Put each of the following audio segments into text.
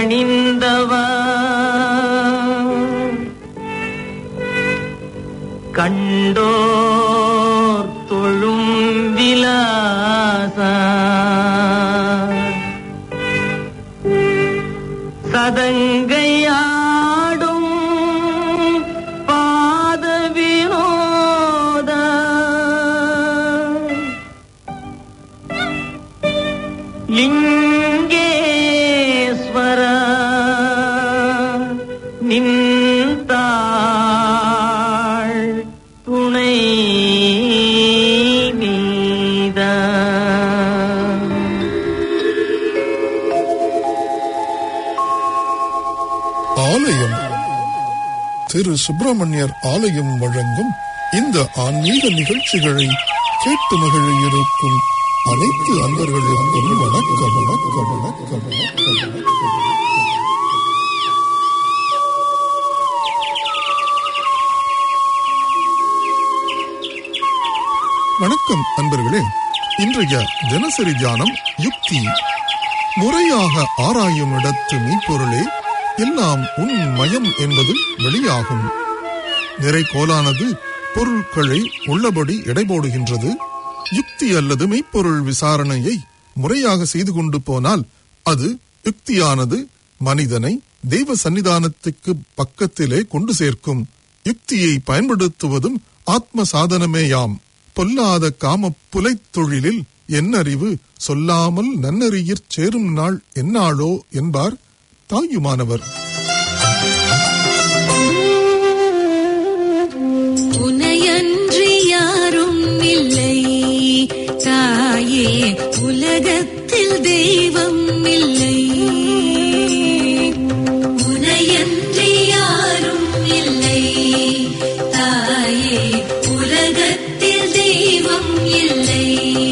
பணிந்தவா கண்டோர் தொழும் விலாசா சதங்கையாடும் பாத வினோத லிங்கேஸ்வர நின்றாள் துணை நீதா ஆலயம் திரு சுப்பிரமணியர் ஆலயம் வழங்கும் இந்த ஆன்மீக நிகழ்ச்சிகளை கேட்டு மகிழ இருக்கும் அனைத்து அன்பர்களுக்கும் வணக்கம் வணக்கம் வணக்கம் வணக்கம் வணக்கம் வணக்கம் அன்பர்களே இன்றைய தினசரி தியானம் யுக்தி முறையாக ஆராயும் இடத்து மெய்ப்பொருளே எல்லாம் உன் மயம் என்பது வெளியாகும் நிறைகோலானது பொருட்களை உள்ளபடி எடைபோடுகின்றது யுக்தி அல்லது மெய்ப்பொருள் விசாரணையை முறையாக செய்து கொண்டு போனால் அது யுக்தியானது மனிதனை தெய்வ சன்னிதானத்துக்கு பக்கத்திலே கொண்டு சேர்க்கும் யுக்தியை பயன்படுத்துவதும் ஆத்ம சாதனமேயாம் பொல்லாத காம புலைத் தொழிலில் என்னறிவு சொல்லாமல் நன்னறியிற் சேரும் நாள் என்னாளோ என்பார் தாயுமானவர் உனையன்றி யாரும் இல்லை தாயே உலகத்தில் தெய்வம் இல்லை உனையன்றி யாரும் இல்லை தாயே உலகத்தில் தெய்வம் இல்லை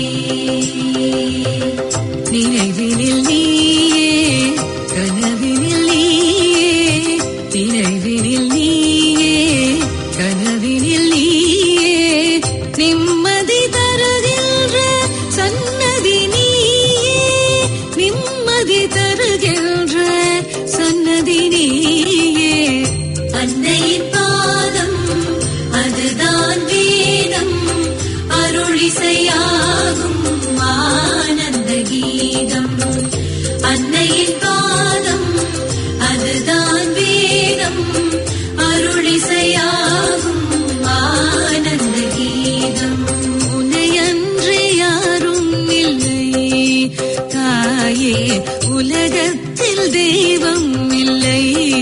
நினைவினில் நீயே கனவினில் நீயே நினைவினில் நீயே கனவினில் நீயே நிம்மதி தருகின்ற சன்னதி நீயே நிம்மதி தருகின்ற சன்னதி நீயே அன்னையின் பாதம் அதுதான் வேதம் அருளிசையாகும் ஆனந்த கீதம் அன்னையின் பாதம் அதுதான் வேதம் அருளிசையாகும் ஆனந்த கீதம் உனையன்று யாரும் இல்லை தாயே உலகத்தில் தெய்வம் இல்லை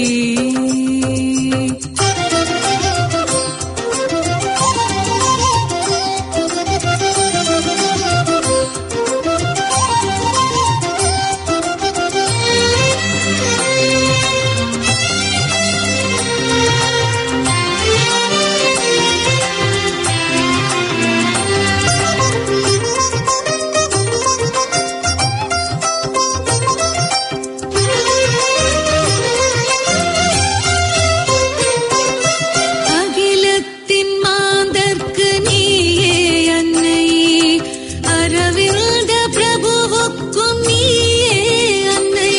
அகிலத்தின் மாந்தர்க்கு நீயே அன்னை அரவிந்த பிரபுவுக்கும் நீயே அன்னை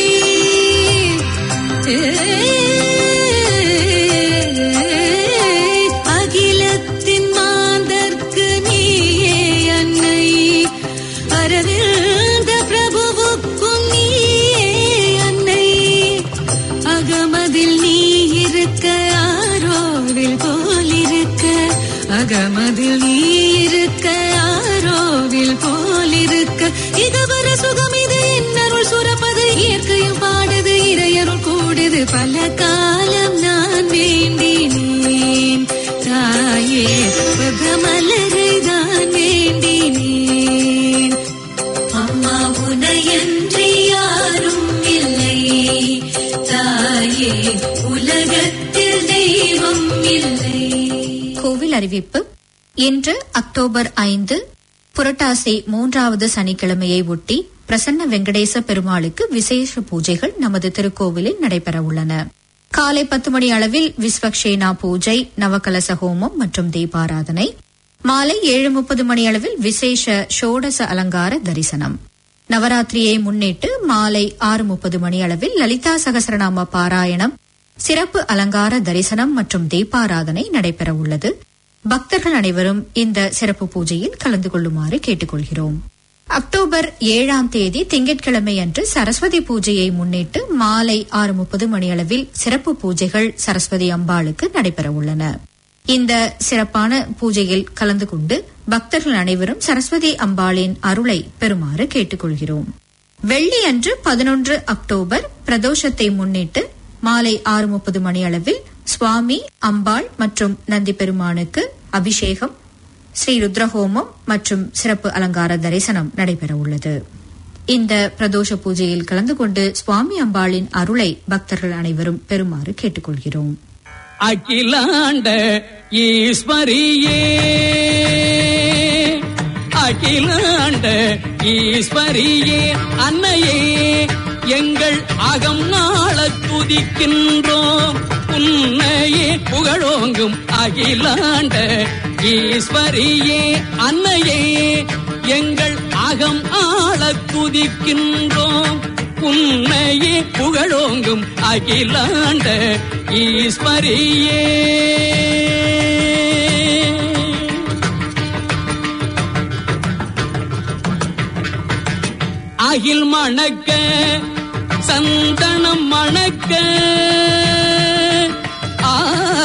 அகிலத்தின் மாந்தர்க்கு நீயே அன்னை அரவிந்த பிரபுவுக்கும் நீயே அன்னை அகமதில் நீ இருக்க ஆரோவில் போலிருக்க அகமதில் நீ இருக்க ஆரோவில் போலிருக்க இதுவர சுகம் இது என்னருள் சுரப்பது இயற்கையும் பாடுது இறையருள் கூடுது பல காலம் நான் வேண்டினேன் தாயே பகமலரை தான் வேண்டினேன் அம்மா உனையன்றி யாரும் இல்லை தாயே உலகத்தில் தெய்வம் இல்லை கோவில் அறிவிப்பு இன்று அக்டோபர் ஐந்து புரட்டாசி மூன்றாவது சனிக்கிழமையை ஒட்டி பிரசன்ன வெங்கடேச பெருமாளுக்கு விசேஷ பூஜைகள் நமது திருக்கோவிலில் நடைபெற உள்ளன காலை பத்து மணி அளவில் விஸ்வக்ஷேனா பூஜை நவகலச ஹோமம் மற்றும் தீபாராதனை மாலை ஏழு முப்பது மணி அளவில் விசேஷ ஷோடச அலங்கார தரிசனம் நவராத்திரியை முன்னிட்டு மாலை ஆறு முப்பது மணி அளவில் லலிதா சகசரநாம பாராயணம் சிறப்பு அலங்கார தரிசனம் மற்றும் தீபாராதனை நடைபெற உள்ளது பக்தர்கள் அனைவரும் இந்த சிறப்பு பூஜையில் கலந்து கொள்ளுமாறு கேட்டுக்கொள்கிறோம் அக்டோபர் ஏழாம் தேதி திங்கட்கிழமை அன்று சரஸ்வதி பூஜையை முன்னிட்டு மாலை ஆறு முப்பது மணியளவில் சிறப்பு பூஜைகள் சரஸ்வதி அம்பாளுக்கு நடைபெற உள்ளன இந்த சிறப்பான பூஜையில் கலந்து கொண்டு பக்தர்கள் அனைவரும் சரஸ்வதி அம்பாளின் அருளை பெறுமாறு கேட்டுக்கொள்கிறோம் வெள்ளி அன்று பதினொன்று அக்டோபர் பிரதோஷத்தை முன்னிட்டு மாலை ஆறு முப்பது மணி அளவில் சுவாமி அம்பாள் மற்றும் நந்தி பெருமானுக்கு அபிஷேகம் ஸ்ரீ ருத்ரஹோமம் மற்றும் சிறப்பு அலங்கார தரிசனம் நடைபெற உள்ளது இந்த பிரதோஷ பூஜையில் கலந்து கொண்டு சுவாமி அம்பாளின் அருளை பக்தர்கள் அனைவரும் பெறுமாறு கேட்டுக்கொள்கிறோம் அகிலாண்ட ஈஸ்வரியே அகிலாண்ட ஈஸ்வரியே அன்னையே எங்கள் அகம் நாள துதிக்கின்றோம் உன்னையே புகழோங்கும் அகிலாண்ட ஈஸ்வரியே அன்னையே எங்கள் அகம் ஆள துதிக்கின்றோம் உன்னையே புகழோங்கும் அகிலாண்ட ஈஸ்வரியே அகில் மணக்க சந்தனம் மணக்க ஆ,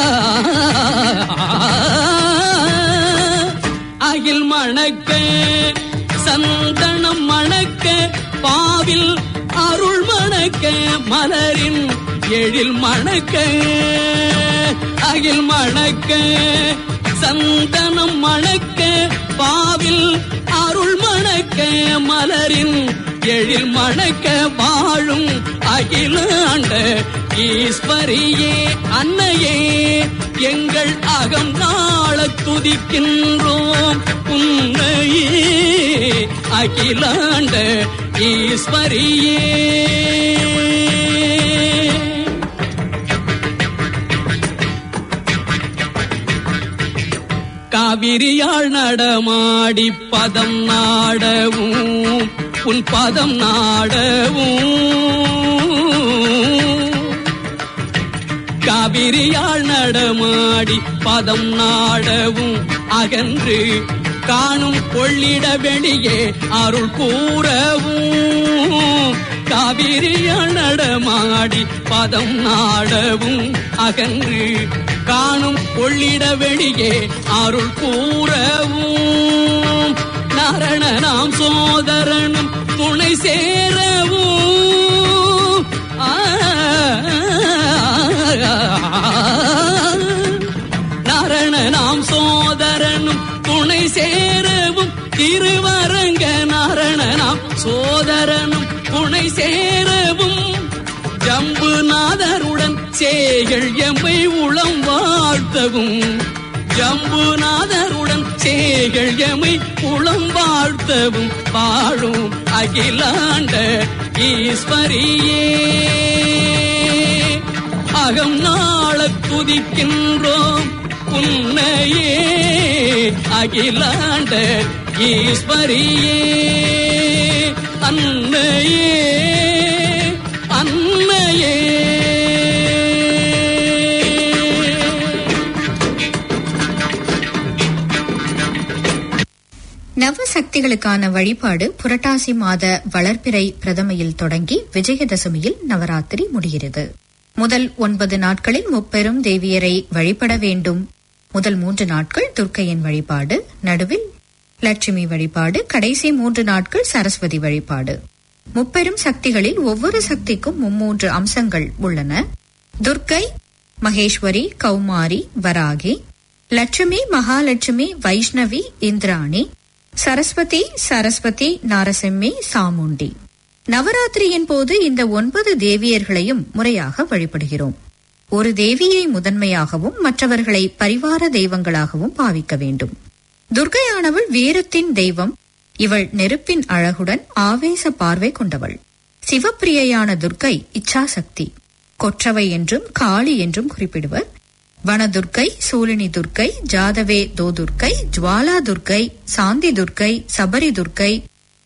அகில் மணக்க சந்தனம் மணக்க பாவில் அருள் மணக்க மலரின் எழில் மணக்க அகில் மணக்க சந்தனம் மணக்க பாவில் அருள் மணக்க மலரின் எழில் மணக்க வாழும் அகிலாண்ட ஈஸ்வரியே அன்னையே எங்கள் அகம் நாள துதிக்கின்றோம் உன்னையே அகிலாண்ட ஈஸ்வரியே காவிரியாள் நடமாடி பதம் நாடவும் உன் பதம் நாடவும் காவிரியாள் நடமாடி பதம் நாடவும் அகன்று காணும் கொள்ளிட வெளியே அருள் கூறவும் காவிரியாள் நடமாடி பதம் நாடவும் அகன்று காணும் கொள்ளிட வெளியே அருள் கூறவும் நரண நாம் சோதரனும் துணை சேரவும் ஆ, நரண நாம் சோதரனும் துணை சேரவும் திருவரங்க நரண நாம் சோதரனும் துணை சேரவும் ஜம்புநாதருடன் சேகள் எம்மை உளம் வாழ்த்தவும் ஜம்புநாதருடன் சேகள் எமை உளம் வாழ்த்தவும் பாழும் அகிலாண்ட ஈஸ்வரியே அகம் நாள துதிக்கின்றோம் உன்னையே அகிலாண்ட ஈஸ்வரியே அன்னையே அன்னையே நவசக்திகளுக்கான வழிபாடு புரட்டாசி மாத வளர்பிறை பிரதமையில் தொடங்கி விஜயதசமியில் நவராத்திரி முடிகிறது முதல் ஒன்பது நாட்களில் முப்பெரும் தேவியரை வழிபட வேண்டும் முதல் மூன்று நாட்கள் துர்க்கையின் வழிபாடு நடுவில் லட்சுமி வழிபாடு கடைசி மூன்று நாட்கள் சரஸ்வதி வழிபாடு முப்பெரும் சக்திகளில் ஒவ்வொரு சக்திக்கும் மும்மூன்று அம்சங்கள் உள்ளன துர்க்கை மகேஸ்வரி கௌமாரி வராகி லட்சுமி மகாலட்சுமி வைஷ்ணவி இந்திராணி சரஸ்வதி சரஸ்வதி நாரசிம்மி சாமுண்டி நவராத்திரியின் போது இந்த ஒன்பது தேவியர்களையும் முறையாக வழிபடுகிறோம் ஒரு தேவியை முதன்மையாகவும் மற்றவர்களை பரிவார தெய்வங்களாகவும் பாவிக்க வேண்டும் துர்கையானவள் வீரத்தின் தெய்வம் இவள் நெருப்பின் அழகுடன் ஆவேச பார்வை கொண்டவள் சிவப்பிரியையான துர்க்கை இச்சாசக்தி கொற்றவை என்றும் காளி என்றும் குறிப்பிடுவர் வனதுர்க்கை சூலினி துர்க்கை ஜாதவே தோதுர்க்கை ஜுவாலா துர்க்கை சாந்தி துர்க்கை சபரி துர்க்கை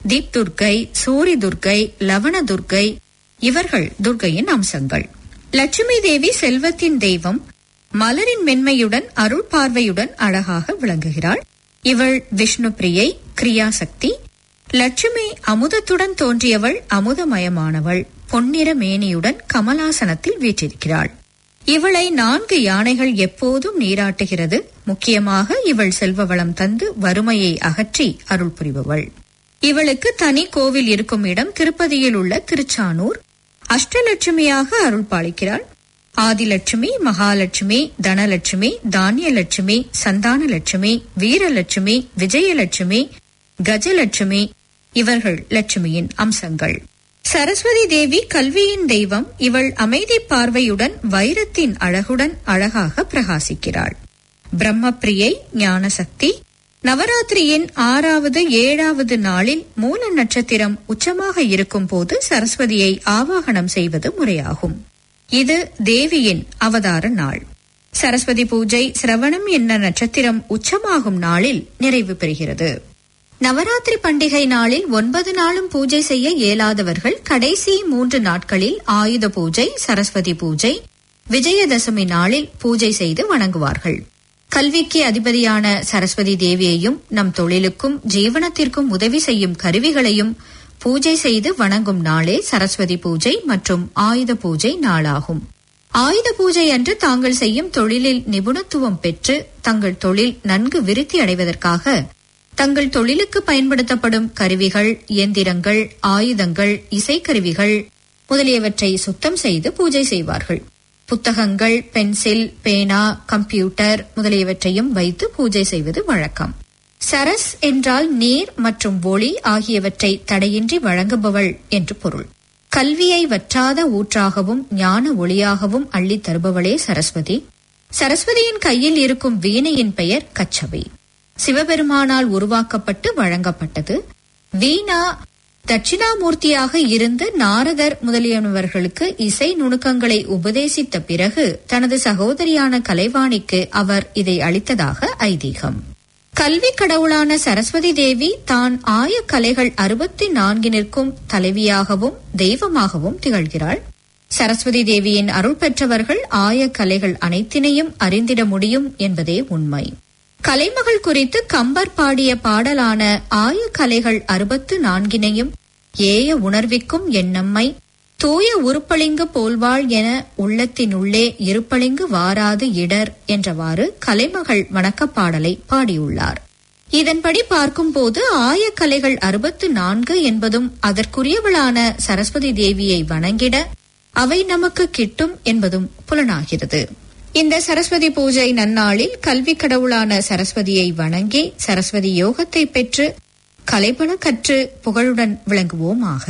தீப் துர்க்கை சூரி துர்க்கை லவண துர்க்கை இவர்கள் துர்க்கையின் அம்சங்கள் லட்சுமி தேவி செல்வத்தின் தெய்வம் மலரின் மென்மையுடன் அருள் பார்வையுடன் அழகாக விளங்குகிறாள் இவள் விஷ்ணு பிரியை கிரியாசக்தி லட்சுமி அமுதத்துடன் தோன்றியவள் அமுதமயமானவள் பொன்னிற மேனியுடன் கமலாசனத்தில் வீற்றிருக்கிறாள் இவளை நான்கு யானைகள் எப்போதும் நீராட்டுகிறது முக்கியமாக இவள் செல்வ வளம் தந்து வறுமையை அகற்றி அருள் புரிபவள் இவளுக்கு தனி கோவில் இருக்கும் இடம் திருப்பதியில் உள்ள திருச்சானூர் அஷ்டலட்சுமியாக அருள் பாலிக்கிறாள் ஆதிலட்சுமி மகாலட்சுமி தனலட்சுமி தானியலட்சுமி சந்தானலட்சுமி வீரலட்சுமி விஜயலட்சுமி கஜலட்சுமி இவர்கள் லட்சுமியின் அம்சங்கள் சரஸ்வதி தேவி கல்வியின் தெய்வம் இவள் அமைதி பார்வையுடன் வைரத்தின் அழகுடன் அழகாக பிரகாசிக்கிறாள் பிரம்மப்பிரியை ஞானசக்தி நவராத்திரியின் ஆறாவது ஏழாவது நாளில் மூல நட்சத்திரம் உச்சமாக இருக்கும் போது சரஸ்வதியை ஆவாகனம் செய்வது முறையாகும் இது தேவியின் அவதார நாள் சரஸ்வதி பூஜை சிரவணம் என்ற நட்சத்திரம் உச்சமாகும் நாளில் நிறைவு பெறுகிறது நவராத்திரி பண்டிகை நாளில் ஒன்பது நாளும் பூஜை செய்ய இயலாதவர்கள் கடைசி மூன்று நாட்களில் ஆயுத பூஜை சரஸ்வதி பூஜை விஜயதசமி நாளில் பூஜை செய்து வணங்குவார்கள் கல்விக்கு அதிபதியான சரஸ்வதி தேவியையும் நம் தொழிலுக்கும் ஜீவனத்திற்கும் உதவி செய்யும் கருவிகளையும் பூஜை செய்து வணங்கும் நாளே சரஸ்வதி பூஜை மற்றும் ஆயுத பூஜை நாளாகும் ஆயுத பூஜை அன்று தாங்கள் செய்யும் தொழிலில் நிபுணத்துவம் பெற்று தங்கள் தொழில் நன்கு விருத்தி அடைவதற்காக தங்கள் தொழிலுக்கு பயன்படுத்தப்படும் கருவிகள் இயந்திரங்கள் ஆயுதங்கள் இசைக்கருவிகள் முதலியவற்றை சுத்தம் செய்து பூஜை செய்வார்கள் புத்தகங்கள் பென்சில் பேனா கம்ப்யூட்டர் முதலியவற்றையும் வைத்து பூஜை செய்வது வழக்கம் சரஸ் என்றால் நீர் மற்றும் ஒளி ஆகியவற்றை தடையின்றி வழங்குபவள் என்று பொருள் கல்வியை வற்றாத ஊற்றாகவும் ஞான ஒளியாகவும் அள்ளித் தருபவளே சரஸ்வதி சரஸ்வதியின் கையில் இருக்கும் வீணையின் பெயர் கச்சவை சிவபெருமானால் உருவாக்கப்பட்டு வழங்கப்பட்டது வீணா தட்சிணாமூர்த்தியாக இருந்து நாரதர் முதலியவர்களுக்கு இசை நுணுக்கங்களை உபதேசித்த பிறகு தனது சகோதரியான கலைவாணிக்கு அவர் இதை அளித்ததாக ஐதீகம் கல்வி கடவுளான சரஸ்வதி தேவி தான் ஆய கலைகள் அறுபத்தி நான்கினிற்கும் தலைவியாகவும் தெய்வமாகவும் திகழ்கிறாள் சரஸ்வதி தேவியின் அருள் பெற்றவர்கள் ஆய கலைகள் அனைத்தினையும் அறிந்திட முடியும் என்பதே உண்மை கலைமகள் குறித்து கம்பர் பாடிய பாடலான ஆய கலைகள் அறுபத்து நான்கினையும் ஏய உணர்விக்கும் எண்ணம்மை தூய உருப்பளிங்கு போல்வாள் என உள்ளத்தினுள்ளே இருப்பளிங்கு வாராது இடர் என்றவாறு கலைமகள் வணக்கப் பாடலை பாடியுள்ளார் இதன்படி பார்க்கும்போது ஆயக்கலைகள் அறுபத்து நான்கு என்பதும் அதற்குரியவளான சரஸ்வதி தேவியை வணங்கிட அவை நமக்கு கிட்டும் என்பதும் புலனாகிறது இந்த சரஸ்வதி பூஜை நன்னாளில் கல்வி கடவுளான சரஸ்வதியை வணங்கி சரஸ்வதி யோகத்தை பெற்று கலைபல கற்று புகழுடன் விளங்குவோமாக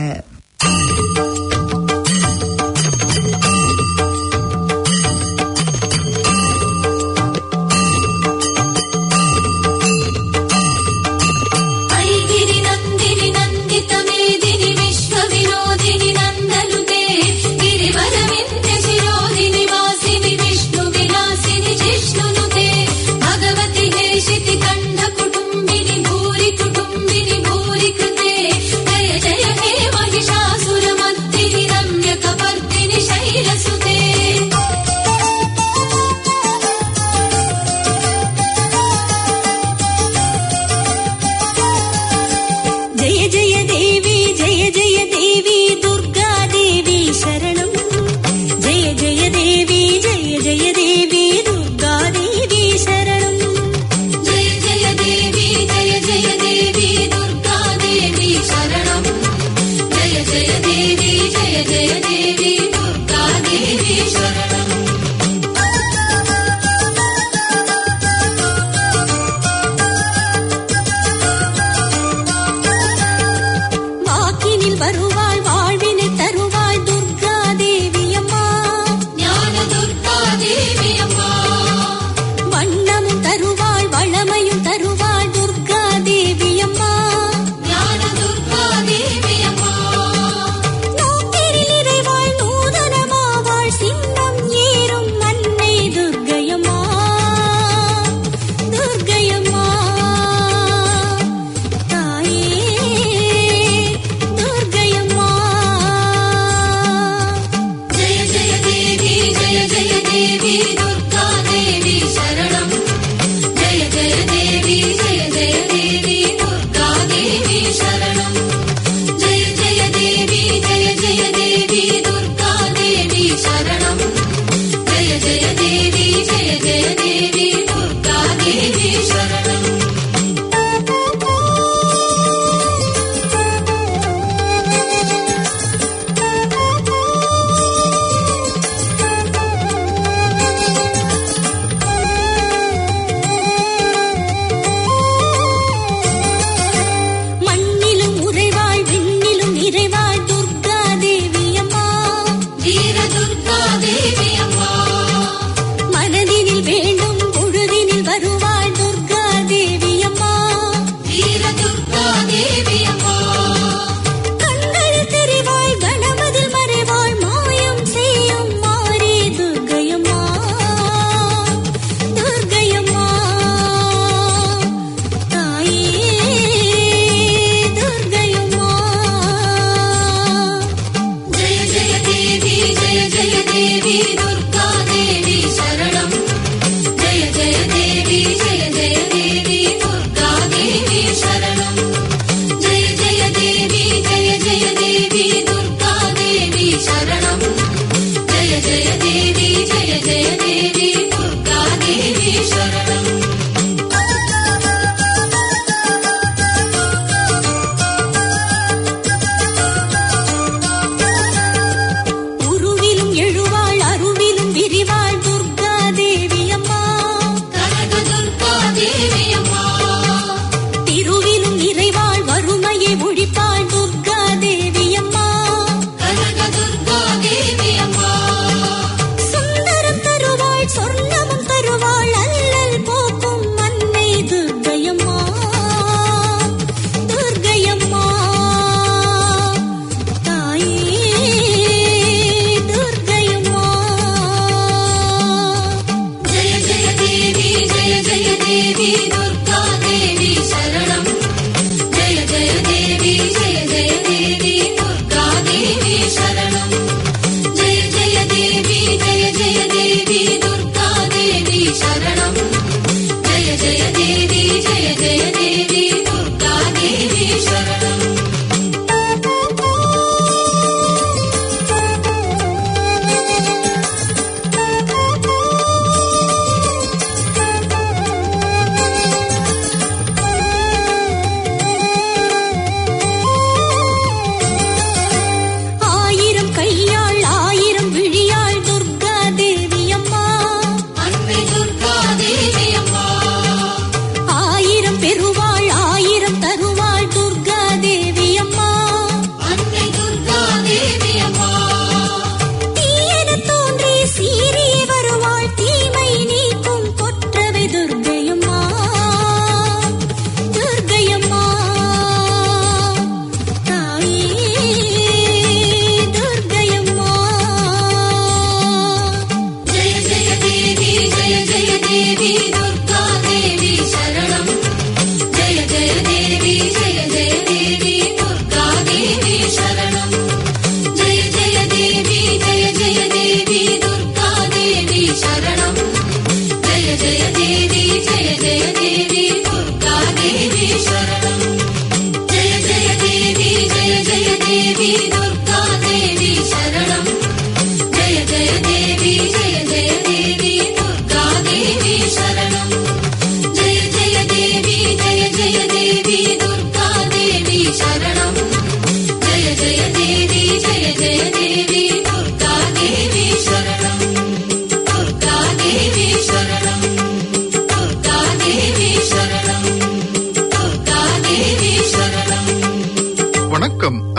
ऐगिरि नन्दिनि नन्दित मेदिनि विश्वविनोदिनि नन्दनुते गिरिवरविन्द्य शिरोदिनि वासिनि विष्णु विलासिनि जिष्णुनुते भगवति हेशिति कण्ठ कुटुम्बिनि भूरि कुटुम्बिनि भूरि कृते जय जय हे महिषासुरमर्दिनि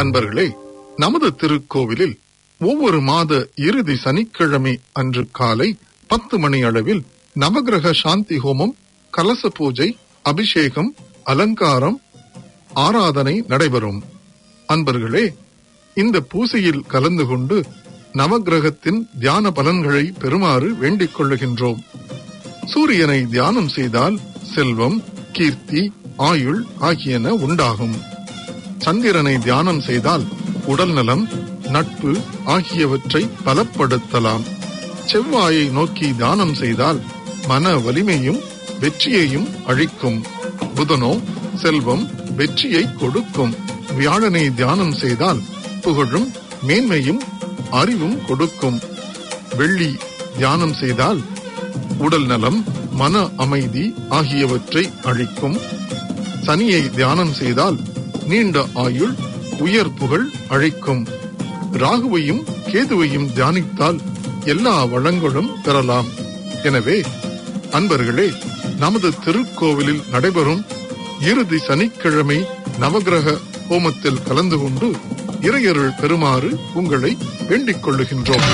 அன்பர்களே நமது திருக்கோவிலில் ஒவ்வொரு மாத இறுதி சனிக்கிழமை அன்று காலை பத்து மணி அளவில் நவகிரக சாந்தி ஹோமம் கலச பூஜை அபிஷேகம் அலங்காரம் ஆராதனை நடைபெறும் அன்பர்களே இந்த பூசையில் கலந்து கொண்டு நவகிரகத்தின் தியான பலன்களை பெறுமாறு வேண்டிக் கொள்ளுகின்றோம் சூரியனை தியானம் செய்தால் செல்வம் கீர்த்தி ஆயுள் ஆகியன உண்டாகும் சந்திரனை தியானம் செய்தால் உடல் நலம் நட்பு ஆகியவற்றை பலப்படுத்தலாம் செவ்வாயை நோக்கி தியானம் செய்தால் மன வலிமையும் வெற்றியையும் அழிக்கும் புதனோ செல்வம் வெற்றியை கொடுக்கும் வியாழனை தியானம் செய்தால் புகழும் மேன்மையும் அறிவும் கொடுக்கும் வெள்ளி தியானம் செய்தால் உடல் நலம் மன அமைதி ஆகியவற்றை அழிக்கும் சனியை தியானம் செய்தால் நீண்ட ஆயுள் உயர் புகழ் அழைக்கும் ராகுவையும் கேதுவையும் தியானித்தால் எல்லா வளங்களும் பெறலாம் எனவே அன்பர்களே நமது திருக்கோவிலில் நடைபெறும் இறுதி சனிக்கிழமை நவகிரக ஹோமத்தில் கலந்து கொண்டு இறையருள் பெறுமாறு உங்களை வேண்டிக் கொள்ளுகின்றோம்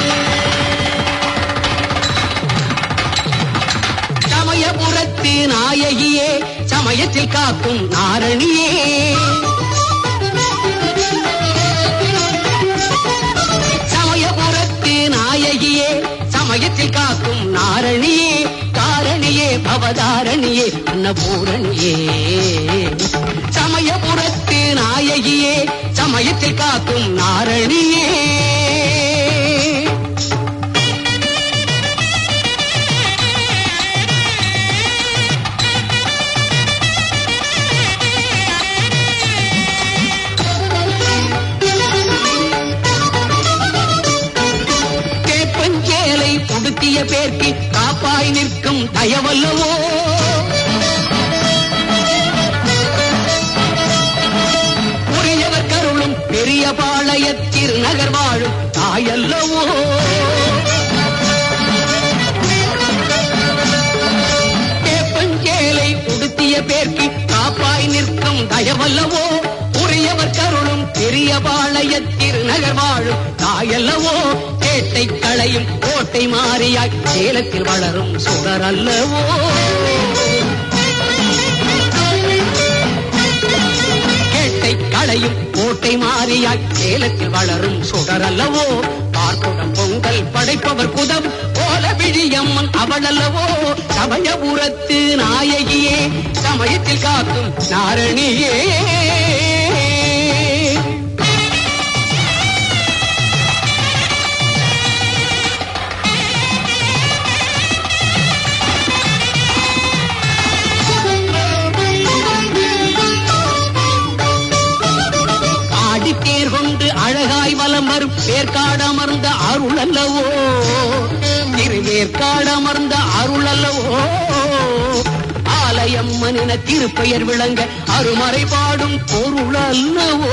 சமயபுரத்து நாயகியே சமயத்தில் காக்கும் நாரணியே சமயபுரத்து நாயகியே சமயத்தில் காக்கும் நாரணியே காரணியே பவதாரணியே அன்னபூரணியே சமயபுரத்து நாயகியே சமயத்தில் காக்கும் நாரணியே கேப்பஞ்சேலை உடுத்திய பேர்க்கு காப்பாய் நிற்கும் தயவல்லவோ உரியவர் கருளும் பெரிய பாளைய திருநகர் வாழும் தாயல்லவோ கேப்பஞ்சேலை உடுத்திய பேர்க்கு காப்பாய் நிற்கும் தயவல்லவோ உரியவர் கருளும் பெரிய பாளைய திருநகர் வாழும் தாயல்லவோ கேட்டை களையும் கோட்டை மாறியாய் சேலத்தில் வளரும் சுடர் அல்லவோ கேட்டை களையும் கோட்டை மாறியாய் சேலத்தில் வளரும் சுடர் அல்லவோ பார்க்குடம் பொங்கல் படைப்பவர் குதம் போல விழியம்மன் அவளல்லவோ சமயபுரத்து நாயகியே சமயத்தில் காக்கும் நாரணியே ஆடித்தேர் கொண்டு அழகாய் வலம் வரும் வேர்க்காடமர்ந்த அருள் அல்லவோ திருவேற்காடமர்ந்த அருள் அல்லவோ ஆலயம் மனித திருப்பெயர் விளங்க அருமறை பாடும் பொருள் அல்லவோ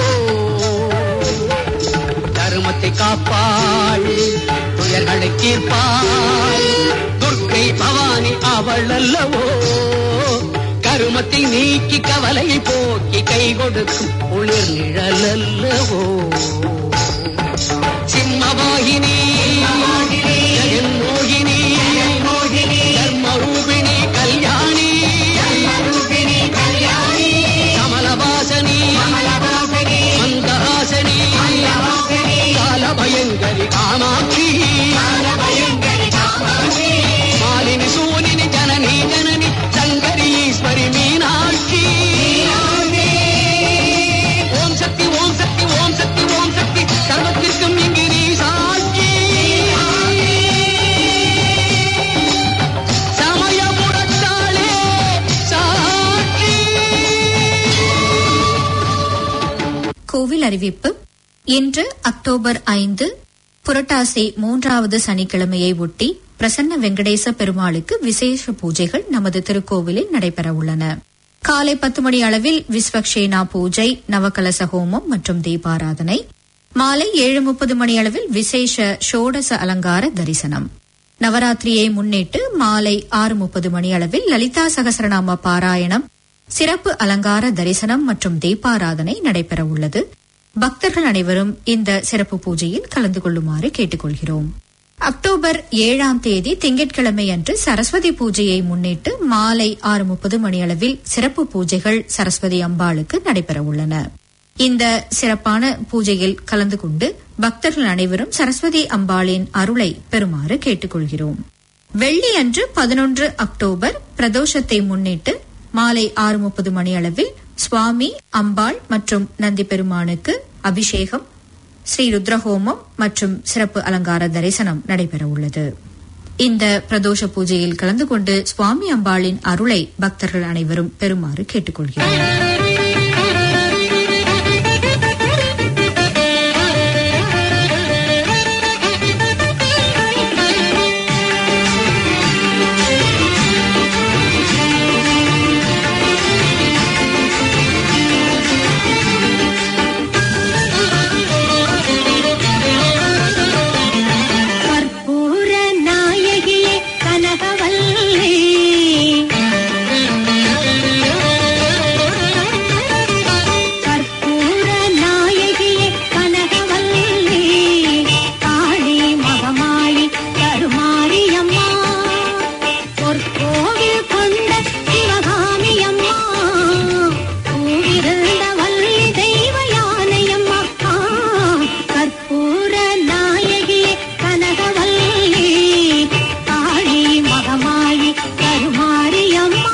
தருமத்தை காப்பாள் துயர்களை தீர்ப்பாள் துர்க்கை பவானி அவள் அல்லவோ கருமத்தை நீக்கி கவலையை போக்கி கை கொடுக்கும் குளிர் நிழல் அல்லவோ சிம்மவாகினி ஜெகன்மோகினி தர்மரூபிணி கல்யாணி கமலவாசனி மந்தஹாசனி காலபயங்கரி காமாட்சி மாலினி சூலினி ஜனனி ஜனனி சங்கரி ஈஸ்வரி மீனாட்சி ஓம் சக்தி ஓம் சக்தி ஓம் சக்தி ஓம் சக்தி சர்வத்திற்கும் இங்கு நீ சாட்சி சமயபுரத்தாளே சாட்சி கோவில் அறிவிப்பு இன்று அக்டோபர் ஐந்து புரட்டாசி மூன்றாவது சனிக்கிழமையை ஒட்டி பிரசன்ன வெங்கடேச பெருமாளுக்கு விசேஷ பூஜைகள் நமது திருக்கோவிலில் நடைபெற உள்ளன காலை பத்து மணி அளவில் விஸ்வக்ஷேனா பூஜை நவகலச ஹோமம் மற்றும் தீபாராதனை மாலை ஏழு முப்பது மணி அளவில் விசேஷ ஷோடச அலங்கார தரிசனம் நவராத்திரியை முன்னிட்டு மாலை ஆறு முப்பது மணி அளவில் லலிதா சகசரநாம பாராயணம் சிறப்பு அலங்கார தரிசனம் மற்றும் தீபாராதனை நடைபெற உள்ளது பக்தர்கள் அனைவரும் இந்த சிறப்பு பூஜையில் கலந்து கொள்ளுமாறு கேட்டுக்கொள்கிறோம் அக்டோபர் ஏழாம் தேதி திங்கட்கிழமை அன்று சரஸ்வதி பூஜையை முன்னிட்டு மாலை ஆறு முப்பது மணியளவில் சிறப்பு பூஜைகள் சரஸ்வதி அம்பாளுக்கு நடைபெற உள்ளன இந்த சிறப்பான பூஜையில் கலந்து கொண்டு பக்தர்கள் அனைவரும் சரஸ்வதி அம்பாளின் அருளை பெறுமாறு கேட்டுக்கொள்கிறோம் வெள்ளி அன்று பதினொன்று அக்டோபர் பிரதோஷத்தை முன்னிட்டு மாலை ஆறு முப்பது மணியளவில் சுவாமி அம்பாள் மற்றும் நந்தி பெருமானுக்கு அபிஷேகம் ஸ்ரீ ருத்ரஹோமம் மற்றும் சிறப்பு அலங்கார தரிசனம் நடைபெற உள்ளது இந்த பிரதோஷ பூஜையில் கலந்து கொண்டு சுவாமி அம்பாளின் அருளை பக்தர்கள் அனைவரும் பெறுமாறு கேட்டுக்கொள்கிறோம் கற்பூர நாயகியே கனகவல்லி கற்பூர நாயகியே கனகவல்லி காளி மகமாயி கருமாரியம்மா பொற்கோவில் கொண்ட சிவகாமி அம்மா பூவிருந்த வள்ளி தெய்வ யானையம்மா கற்பூர நாயகியே கனகவல்லி காளி மகமாயி கருமாரியம்மா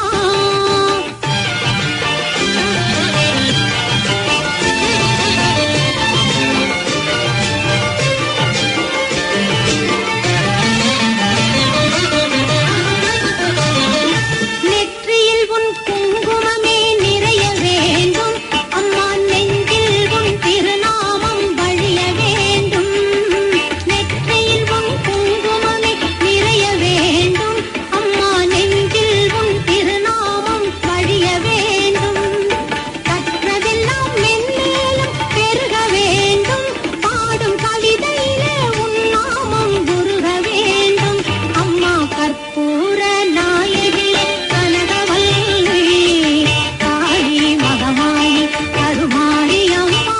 நெற்றியில் உன் குங்குமமே நிறைய வேண்டும் அம்மா நெஞ்சில் உன் திருநாமம் வழிய வேண்டும் நெற்றியில் உன் குங்குமமே நிறைய வேண்டும் அம்மா நெஞ்சில் உன் திருநாமம் வழிய வேண்டும் கற்றதெல்லாம் மென்மேலும் பெருக வேண்டும் பாடும் கவிதையிலே உன் நாமம் உருக வேண்டும் அம்மா கற்பூர நாயகியே கனகவல்லி காளி மகமாயி கருமாரி அம்மா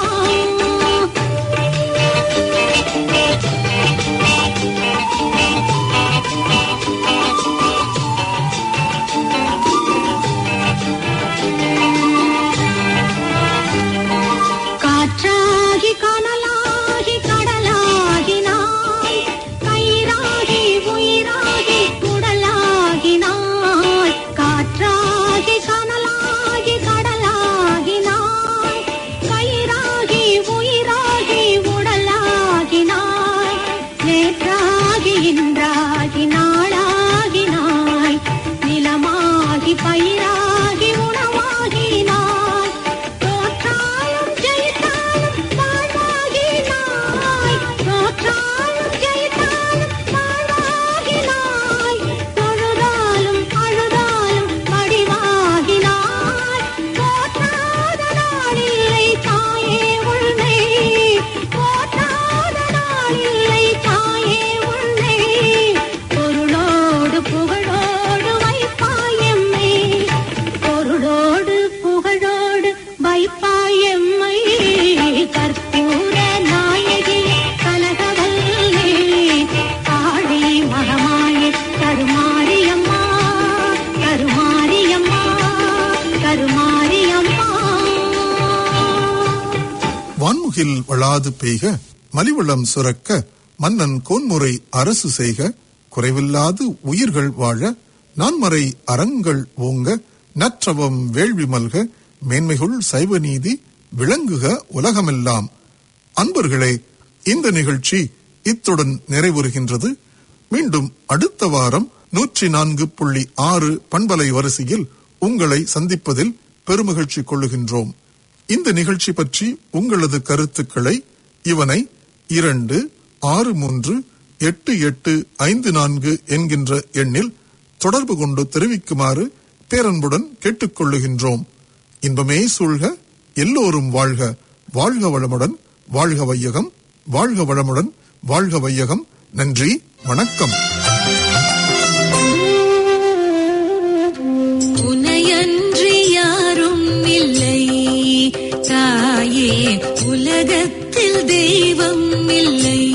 காற்றாகி கனலாகி கடலாகினாய் கயிறாகி உயிராகி உடலாகினாய் காற்றாகி கனலாகி கடலாகினாய் கயிறாகி உயிராகி உடலாகினாய் நேற்றாகி இன்றாகி நாளாகினாய் நிலமாகி பயிராகி உணவாகினாய் தோற்றாலும் ஜெயித்தாலும் வாழ்வாகினாய் தோற்றாலும் ஜெயித்தாலும் வாழ்வாகினாய் தொழுதாலும் அழுதாலும் வடிவாகினாய் போற்றாத நாளில்லை தாயே உன்னை போற்றாத நாளில்லை தாயே உன்னை பொருளோடு புகழோடு வைப்பாயம்மை பொருளோடு புகழோடு வைப்பாயம்மை கற்பூர நாயகி கனகவல்லி காளி மகமாயி கருமாரியம்மா கருமாரியம்மா கருமாரியம்மா வான்முகில் வளாது பெய்க மலிவளம் சுரக்க மன்னன் கோன்முறை அரசு செய்க குறைவில்லாது உயிர்கள் வாழ நான்மறை அறங்கள் ஓங்க நற்றவம் வேள்வி மல்க மேன்மைகுள் சைவ நீதி விளங்குக உலகமெல்லாம் அன்பர்களே இந்த நிகழ்ச்சி இத்துடன் நிறைவுறுகின்றது மீண்டும் அடுத்த வாரம் நூற்றி நான்கு புள்ளி ஆறு பண்பலை வரிசையில் உங்களை சந்திப்பதில் பெருமகிழ்ச்சி கொள்ளுகின்றோம் இந்த நிகழ்ச்சி பற்றி உங்களது கருத்துக்களை இவனை இரண்டு ஆறு மூன்று எட்டு எட்டு ஐந்து நான்கு என்கின்ற எண்ணில் தொடர்பு கொண்டு தெரிவிக்குமாறு பேரன்புடன் கேட்டுக்கொள்ளுகின்றோம் இன்பமே சூழ்க எல்லோரும் வாழ்க வாழ்க வளமுடன் வாழ்க வையகம் வாழ்க வளமுடன் வாழ்க வையகம் நன்றி வணக்கம் உனையன்றி யாரும் இல்லை தாயே உலக உலகத்தில் தெய்வம் இல்லை